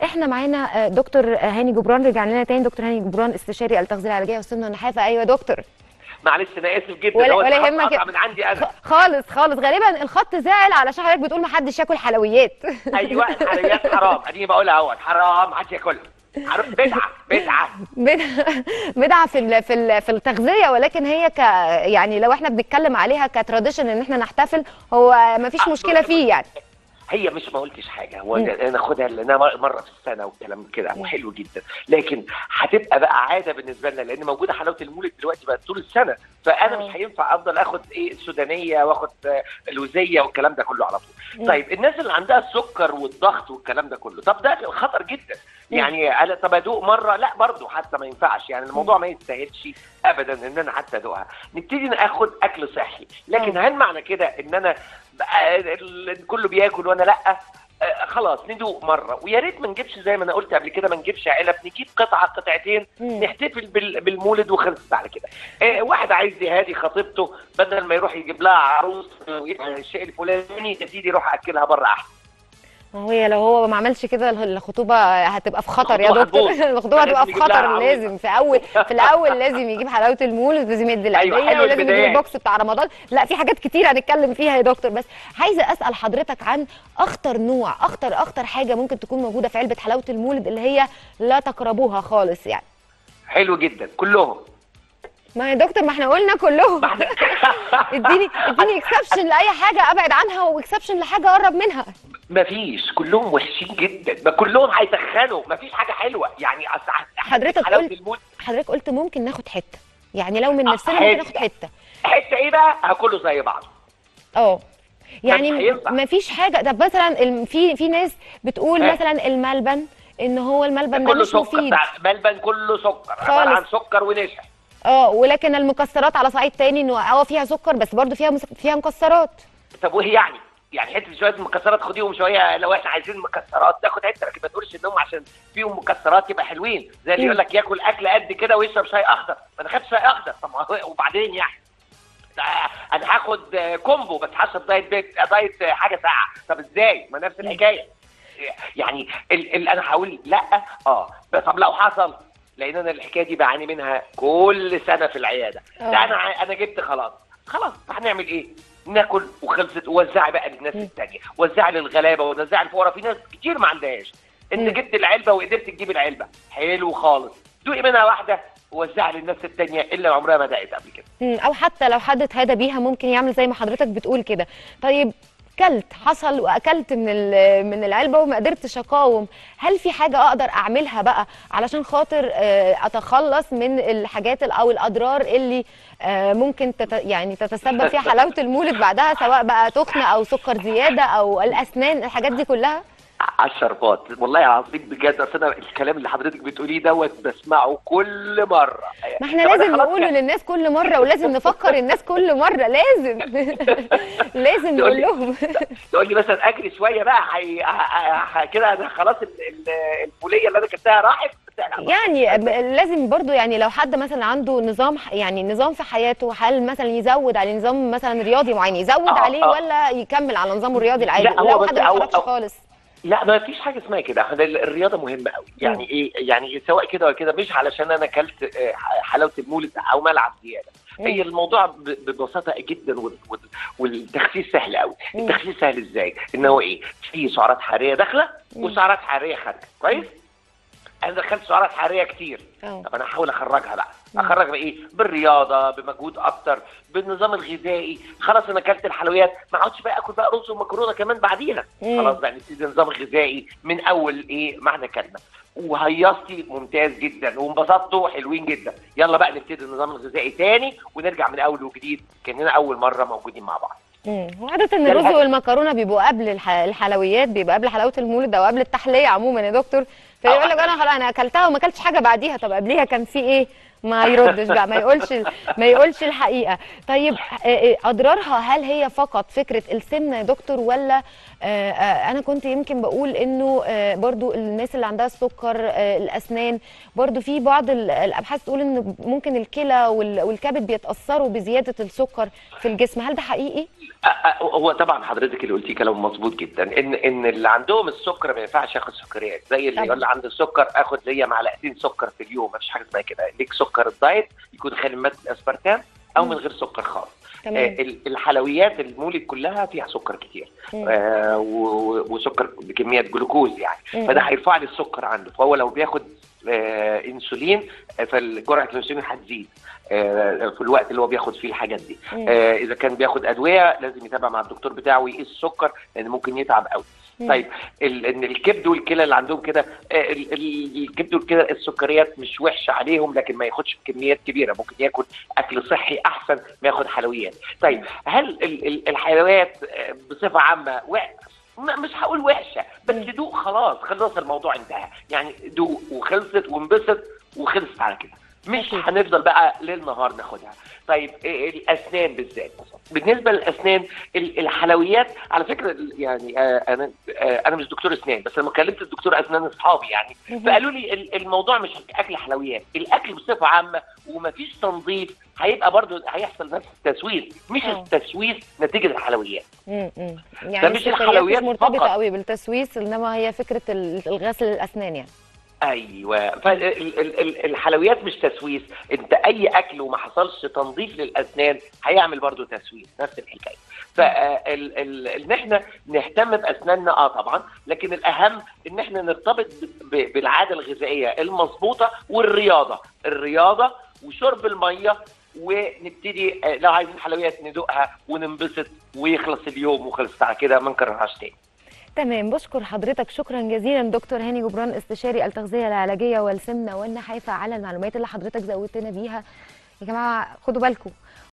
احنا معانا آه، دكتور هاني جبران رجع لنا تاني دكتور هاني جبران استشاري التغذيه العلاجيه والسمنه والنحافه ايوه يا دكتور معلش انا اسف جدا ولا- هو ولا الخط يهمك. قطع من عندي انا خ- خالص خالص غالبا الخط زعل علشان حضرتك بتقول ما حدش ياكل حلويات ايوه الحلويات حرام اديني بقولها اهوت حرام ما حدش ياكلها حرام بدعه بدعه بدعه بدعة في ال- في ال- في التغذيه ولكن هي ك يعني لو احنا بنتكلم عليها كتراديشن ان احنا نحتفل هو ما فيش آه، مشكله فيه يعني هي مش ما قلتش حاجه هو مم. انا ناخدها لانها مر- مره في السنه والكلام كده وحلو جدا لكن هتبقى بقى عاده بالنسبه لنا لان موجوده حلاوه المولد دلوقتي بقت طول السنه فانا آه. مش هينفع افضل اخد ايه السودانيه واخد آه، اللوزيه والكلام ده كله على طول مم. طيب الناس اللي عندها السكر والضغط والكلام ده كله طب ده خطر جدا مم. يعني انا طب ادوق مره لا برضه حتى ما ينفعش يعني الموضوع ما يستاهلش ابدا ان انا حتى ادوقها نبتدي ناخد اكل صحي لكن هل معنى كده ان انا بقى ال- كله بياكل وانا لا آه، خلاص ندوق مره ويا ريت ما نجيبش زي ما انا قلت قبل كده ما نجيبش علب نجيب قطعه قطعتين مم. نحتفل بال- بالمولد وخلصت على كده آه، واحد عايز يهادي خطيبته بدل ما يروح يجيب لها عروس ويبقى الشيء الفلاني يا سيدي يروح اكلها بره احسن ما هو لو هو ما عملش كده الخطوبه هتبقى في خطر يا الخطوبة دكتور هتبوظ. الخطوبه هتبقى في لازم يجيب لها خطر عروسة. لازم في اول في الاول لازم يجيب حلاوه المولد لازم يدي أيوة، العيديه حلو ولازم يجيب البدايات. البوكس بتاع رمضان لا في حاجات كتير هنتكلم فيها يا دكتور بس عايزه اسال حضرتك عن اخطر نوع اخطر اخطر حاجه ممكن تكون موجوده في علبه حلاوه المولد اللي هي لا تقربوها خالص يعني حلو جدا كلهم ما يا دكتور ما احنا قلنا كلهم ما احنا اديني اديني اكسبشن لاي حاجه ابعد عنها واكسبشن لحاجه اقرب منها مفيش كلهم وحشين جدا ما كلهم هيسخنوا مفيش حاجه حلوه يعني أصل حضرتك حلاوه قلت- المولد حضرتك قلت ممكن ناخد حته يعني لو من آه، نفسنا ممكن حتة. ناخد حته حته ايه بقى هكله زي بعض اه يعني مش هينفع. ما فيش حاجه طب مثلا الم- في في ناس بتقول إيه؟ مثلا الملبن ان هو الملبن ده كله مش سكر مفيد بتاع ملبن كله سكر عباره عن خالص. سكر ونشا اه ولكن المكسرات على صعيد تاني انه اه فيها سكر بس برضو فيها مس- فيها مكسرات طب وايه يعني؟ يعني حته شويه مكسرات خديهم شويه لو احنا عايزين مكسرات تاخد حته لكن ما تقولش انهم عشان فيهم مكسرات يبقى حلوين زي اللي مم. يقول لك ياكل اكل قد كده ويشرب شاي اخضر ما انا خدت شاي اخضر طب ما هو- وبعدين يعني ده انا هاخد آه، كومبو بس هشرب دايت بيت دايت آه، حاجه ساقعه طب ازاي؟ ما نفس الحكايه يعني ال ال انا هقول لا اه بس طب لو حصل لان انا الحكايه دي بعاني منها كل سنه في العياده آه. ده انا ع- انا جبت خلاص خلاص هنعمل ايه؟ ناكل وخلصت ووزعي بقى للناس مم. التانية وزعي للغلابه ووزعي للفقراء في ناس كتير ما عندهاش انت مم. جبت العلبه وقدرت تجيب العلبه حلو خالص دوقي منها واحده ووزعي للناس التانية اللي عمرها ما دقت قبل كده مم، او حتى لو حد اتهدى بيها ممكن يعمل زي ما حضرتك بتقول كده طيب كلت حصل واكلت من ال- من العلبه وما قدرتش اقاوم هل في حاجه اقدر اعملها بقى علشان خاطر آه، اتخلص من الحاجات ال- او الاضرار اللي آه، ممكن تت يعني تتسبب فيها حلاوه المولد بعدها سواء بقى تخن او سكر زياده او الاسنان الحاجات دي كلها على الشربات والله العظيم بجد اصل انا الكلام اللي حضرتك بتقوليه دوت بسمعه كل مره ما احنا طب أنا لازم خلاص نقوله يعني- للناس كل مره ولازم نفكر الناس كل مره لازم لازم تقول نقول لي- لهم تقول لي مثلا اجري شويه بقى حي... ح- ح- كده انا خلاص ال- ال- الفوليه اللي انا كلتها راحت يعني ب- لازم برضو يعني لو حد مثلا عنده نظام ح- يعني نظام في حياته هل مثلا يزود على نظام مثلا رياضي معين يزود آه، عليه آه. ولا يكمل على نظامه الرياضي العادي لا، هو لو بس حد ما هو- اتحركش هو- خالص لا ما فيش حاجه اسمها كده احنا ال- الرياضه مهمه قوي يعني ايه يعني سواء كده ولا كده مش علشان انا اكلت آه، حلاوه المولد او ملعب زياده هي الموضوع ب- ببساطه جدا وال- وال- والتخسيس سهل قوي مم. التخسيس سهل ازاي ان هو ايه في سعرات حراريه داخله مم. وسعرات حراريه خارجه كويس انا دخلت سعرات حراريه كتير اه طب انا هحاول اخرجها بقى مم. اخرجها بايه بالرياضه بمجهود اكتر بالنظام الغذائي خلاص انا اكلت الحلويات ما اقعدش بقى اكل بقى رز ومكرونه كمان بعديها مم. خلاص بقى نبتدي نظام غذائي من اول ايه معنى كلمه وهيصتي ممتاز جدا وانبسطتوا حلوين جدا يلا بقى نبتدي النظام الغذائي تاني ونرجع من اول وجديد كاننا اول مره موجودين مع بعض مم. وعادة ده الرز الهدف. والمكرونه بيبقوا قبل الح... الحلويات بيبقى قبل حلاوه المولد او قبل التحليه عموما يا دكتور فيقول لك انا خلاص انا اكلتها وما اكلتش حاجه بعديها طب قبليها كان في ايه ما يردش بقى ما يقولش ما يقولش الحقيقه طيب آه، آه، اضرارها هل هي فقط فكره السمنه يا دكتور ولا آه، آه، انا كنت يمكن بقول انه آه، برضو الناس اللي عندها السكر آه، الاسنان برضو في بعض ال- الابحاث تقول ان ممكن الكلى وال- والكبد بيتاثروا بزياده السكر في الجسم هل ده حقيقي أ- أ- هو طبعا حضرتك اللي قلتيه كلام مظبوط جدا ان ان اللي عندهم السكر ما ينفعش ياخد سكريات زي اللي طبعا. يقول لي عنده السكر اخد ليا معلقتين سكر في اليوم ما فيش حاجه اسمها كده ليك سكر الدايت يكون خالي من ماده الاسبرتام او مم. من غير سكر خالص تمام آه، ال- الحلويات المولد كلها فيها سكر كتير مم. آه، و- وسكر بكميات جلوكوز يعني مم. فده هيرفع لي السكر عنده فهو لو بياخد آه، انسولين آه، فجرعه الانسولين هتزيد آه، في الوقت اللي هو بياخد فيه الحاجات دي مم. آه، اذا كان بياخد ادويه لازم يتابع مع الدكتور بتاعه ويقيس السكر لان ممكن يتعب قوي مم. طيب ال- ان الكبد والكلى اللي عندهم كده آه، ال- ال- الكبد والكلى السكريات مش وحشه عليهم لكن ما ياخدش كميات كبيره ممكن ياكل اكل صحي احسن ما ياخد حلويات طيب هل ال- ال- الحلويات آه، بصفه عامه وح- م- مش هقول وحشه بس مم. دوق خلاص خلاص الموضوع انتهى يعني دوق وخلصت وانبسط وخلصت على كده مش أكيد. هنفضل بقى ليل نهار ناخدها طيب إيه الاسنان بالذات بالنسبه للاسنان ال- الحلويات على فكره ال- يعني آه، انا آه، انا مش دكتور اسنان بس لما كلمت الدكتور اسنان اصحابي يعني مهم. فقالوا لي ال- الموضوع مش اكل حلويات الاكل بصفه عامه ومفيش تنظيف هيبقى برضو هيحصل نفس التسويس مش آه. التسويس نتيجه الحلويات مم، مم. يعني مش السكريات الحلويات مش مرتبطه فقط. قوي بالتسويس انما هي فكره ال- الغسل الاسنان يعني ايوه فالحلويات مش تسويس انت اي اكل وما حصلش تنظيف للاسنان هيعمل برضو تسويس نفس الحكايه فان احنا نهتم باسناننا اه طبعا لكن الاهم ان احنا نرتبط ب- بالعاده الغذائيه المظبوطه والرياضه الرياضه وشرب الميه ونبتدي آه، لو عايزين حلويات ندوقها وننبسط ويخلص اليوم وخلصت على كده ما نكررهاش تاني تمام بشكر حضرتك شكرا جزيلا دكتور هاني جبران استشاري التغذيه العلاجيه والسمنه والنحافه على المعلومات اللي حضرتك زودتنا بيها يا جماعه خدوا بالكم